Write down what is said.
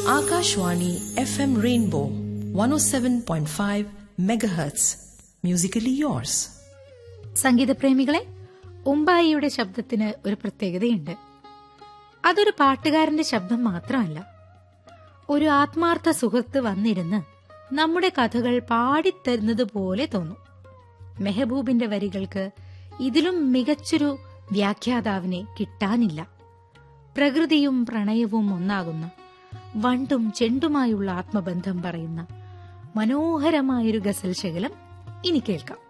Akashwani FM Rainbow 107.5 megahertz. Musically yours. സംഗീതപ്രേമികളെ ഉമ്പായിയുടെ ശബ്ദത്തിന് ഒരു പ്രത്യേകതയുണ്ട് അതൊരു പാട്ടുകാരന്റെ ശബ്ദം മാത്രമല്ല ഒരു ആത്മാർത്ഥ സുഹൃത്ത് വന്നിരുന്ന് നമ്മുടെ കഥകൾ പാടിത്തരുന്നത് പോലെ തോന്നും മെഹബൂബിന്റെ വരികൾക്ക് ഇതിലും മികച്ചൊരു വ്യാഖ്യാതാവിനെ കിട്ടാനില്ല പ്രകൃതിയും പ്രണയവും ഒന്നാകുന്ന വണ്ടും ചെണ്ടുമായുള്ള ആത്മബന്ധം പറയുന്ന മനോഹരമായൊരു ഗസൽ ശകലം ഇനി കേൾക്കാം